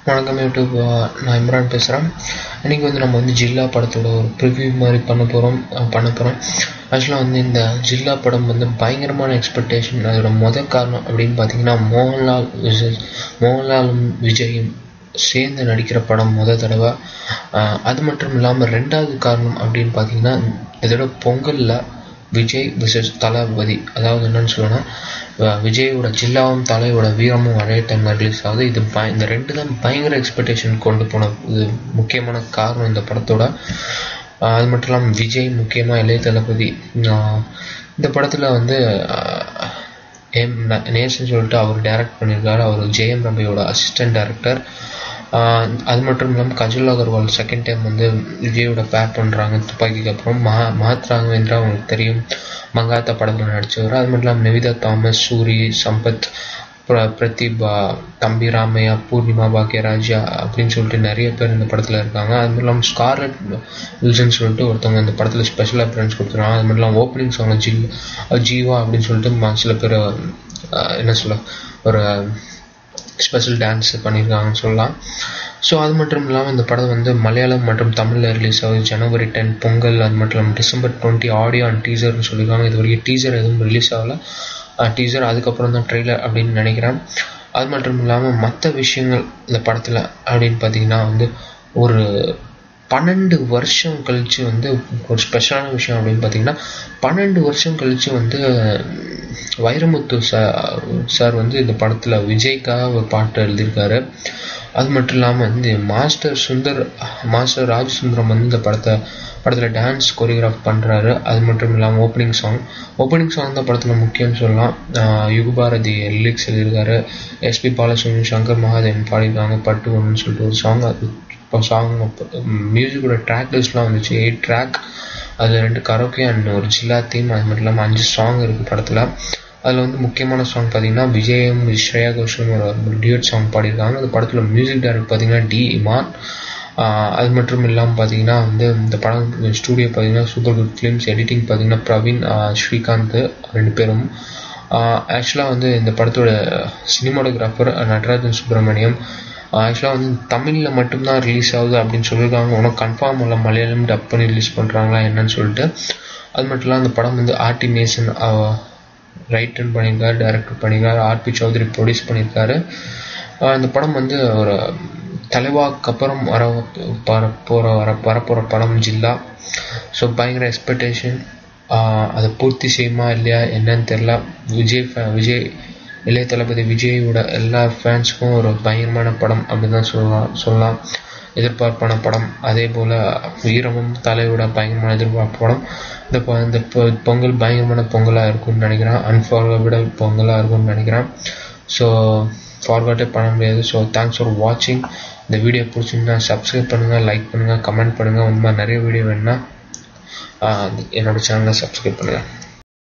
வணக்கம் யூடியூப் நான் இம்ரான் பேசுகிறேன் இன்றைக்கி வந்து நம்ம வந்து ஜில்லா படத்தோட ஒரு ப்ரிவ்யூ மாதிரி பண்ண போகிறோம் பண்ண போகிறோம் ஆக்சுவலாக வந்து இந்த ஜில்லா படம் வந்து பயங்கரமான எக்ஸ்பெக்டேஷன் அதோட முதல் காரணம் அப்படின்னு பார்த்தீங்கன்னா மோகன்லால் விஜய் மோகன்லாலும் விஜயும் சேர்ந்து நடிக்கிற படம் முத தடவை அது மட்டும் இல்லாமல் ரெண்டாவது காரணம் அப்படின்னு பார்த்தீங்கன்னா இதோட பொங்கலில் விஜய் விசஸ் தளபதி அதாவது என்னன்னு சொல்லணும்னா விஜயோட ஜில்லாவும் தலையோட வீரமும் ஒரே டைமில் ரிலீஸ் ஆகுது இது ப இந்த ரெண்டு தான் பயங்கர எக்ஸ்பெக்டேஷன் கொண்டு போன இது முக்கியமான காரணம் இந்த படத்தோட அது மட்டும் இல்லாமல் விஜய் முக்கியமாக இளைய தளபதி இந்த படத்தில் வந்து எம் நேசன் சொல்லிட்டு அவர் டைரக்ட் பண்ணியிருக்காரு அவர் ஜெயம் ரம்பியோட அசிஸ்டன்ட் டைரக்டர் அது மட்டும் இல்லாமல் கஜல் அகர்வால் செகண்ட் டைம் வந்து விஜயோட பேர் பண்ணுறாங்க துப்பாக்கிக்கு அப்புறம் மகா மஹத் ராகவேந்திரா அவங்களுக்கு தெரியும் மங்காத்தா படத்தில் நடித்தவர் அது மட்டும் இல்லாமல் நிவிதா தாமஸ் சூரி சம்பத் பிரதீபா தம்பி ராமையா பூர்ணிமா பாக்யராஜா அப்படின்னு சொல்லிட்டு நிறைய பேர் இந்த படத்தில் இருக்காங்க அது மட்டும் இல்லாமல் ஸ்கார்லட் வில்சன் சொல்லிட்டு ஒருத்தவங்க இந்த படத்தில் ஸ்பெஷல் அப்பியரன்ஸ் கொடுத்துருக்காங்க அது மட்டும் இல்லாமல் ஓப்பனிங் சாங் ஜி ஜீவா அப்படின்னு சொல்லிட்டு சில பேர் என்ன சொல்ல ஒரு ஸ்பெஷல் டான்ஸ் பண்ணியிருக்காங்கன்னு சொல்லலாம் ஸோ அது மட்டும் இல்லாமல் இந்த படம் வந்து மலையாளம் மற்றும் தமிழில் ரிலீஸ் ஆகுது ஜனவரி டென் பொங்கல் அது மட்டும் இல்லாமல் டிசம்பர் டுவெண்ட்டி ஆடியோ அண்ட் டீசர்னு சொல்லியிருக்காங்க இது வரைக்கும் டீசர் எதுவும் ரிலீஸ் ஆகலை டீசர் அதுக்கப்புறம் தான் ட்ரெய்லர் அப்படின்னு நினைக்கிறேன் அது மட்டும் இல்லாமல் மற்ற விஷயங்கள் இந்த படத்தில் அப்படின்னு பார்த்தீங்கன்னா வந்து ஒரு பன்னெண்டு வருஷம் கழித்து வந்து ஒரு ஸ்பெஷலான விஷயம் அப்படின்னு பார்த்தீங்கன்னா பன்னெண்டு வருஷம் கழித்து வந்து வைரமுத்து சார் சார் வந்து இந்த படத்தில் விஜய்க்காக ஒரு பாட்டு எழுதியிருக்காரு அது மட்டும் இல்லாமல் வந்து மாஸ்டர் சுந்தர் மாஸ்டர் ராஜ் சுந்தரம் வந்து இந்த படத்தை படத்தில் டான்ஸ் கொரியோகிராஃப் பண்ணுறாரு அது மட்டும் இல்லாமல் ஓப்பனிங் சாங் ஓப்பனிங் சாங் தான் படத்தில் முக்கியம்னு சொல்லலாம் யுகபாரதி லிரிக்ஸ் எழுதியிருக்காரு எஸ்பி பாலசுப்ரமணியம் சங்கர் மகாதேவன் பாடியிருக்காங்க பட்டு ஒன்றுன்னு சொல்லிட்டு ஒரு சாங் அது இப்போ சாங் மியூசிக்கோட ட்ராக் லிஸ்ட்லாம் வந்துச்சு எயிட் ட்ராக் அதில் ரெண்டு கரோக்கே அண்ட் ஒரு ஜில்லா தீம் அது மட்டும் இல்லாமல் அஞ்சு சாங் இருக்குது படத்தில் அதில் வந்து முக்கியமான சாங் பார்த்தீங்கன்னா விஜயம் ஸ்ரேயா கோஷலும் ஒரு டியூட் சாங் பாடியிருக்காங்க அந்த படத்தில் மியூசிக் டைரக்டர் பார்த்தீங்கன்னா டி இமான் அது மட்டும் இல்லாமல் பார்த்தீங்கன்னா வந்து இந்த படம் ஸ்டூடியோ பார்த்தீங்கன்னா சூப்பர் குட் ஃபிலிம்ஸ் எடிட்டிங் பார்த்தீங்கன்னா பிரவீன் ஸ்ரீகாந்த் ரெண்டு பேரும் ஆக்சுவலாக வந்து இந்த படத்தோட சினிமாட்டோகிராஃபர் நடராஜன் சுப்பிரமணியம் ஆக்சுவலாக வந்து தமிழில் மட்டும்தான் ரிலீஸ் ஆகுது அப்படின்னு சொல்லியிருக்காங்க உனக்கு கன்ஃபார்ம் இல்லை மலையாளம் டப் பண்ணி ரிலீஸ் பண்ணுறாங்களா என்னன்னு சொல்லிட்டு அது மட்டும் இல்லாமல் அந்த படம் வந்து ஆர்டி நேசன் ரைட்டன் பண்ணியிருக்காரு டைரக்டர் பண்ணியிருக்காரு ஆர்பி சௌத்ரி ப்ரொடியூஸ் பண்ணியிருக்காரு இந்த படம் வந்து ஒரு தலைவாக்கு அப்புறம் வர வர போகிற வர வரப்போகிற படம் ஜில்லா ஸோ பயங்கர எக்ஸ்பெக்டேஷன் அதை பூர்த்தி செய்யுமா இல்லையா என்னன்னு தெரில விஜய் ஃபே விஜய் இளைய தளபதி விஜயோட எல்லா ஃபேன்ஸுக்கும் ஒரு பயங்கரமான படம் அப்படின்னு தான் சொல்லலாம் சொல்லலாம் எதிர்பார்ப்பான படம் அதே போல் வீரமும் தலையோட பயங்கரமான எதிர்பார்ப்பு படம் இந்த இந்த பொங்கல் பயங்கரமான பொங்கலாக இருக்கும்னு நினைக்கிறேன் அன்ஃபார்கபிள் பொங்கலாக இருக்கும்னு நினைக்கிறேன் ஸோ ஃபார்வர்டே பண்ண முடியாது ஸோ தேங்க்ஸ் ஃபார் வாட்சிங் இந்த வீடியோ பிடிச்சிங்கன்னா சப்ஸ்கிரைப் பண்ணுங்கள் லைக் பண்ணுங்கள் கமெண்ட் பண்ணுங்கள் இந்த மாதிரி நிறைய வீடியோ வேணுன்னா என்னோடய சேனலை சப்ஸ்கிரைப் பண்ணுங்கள்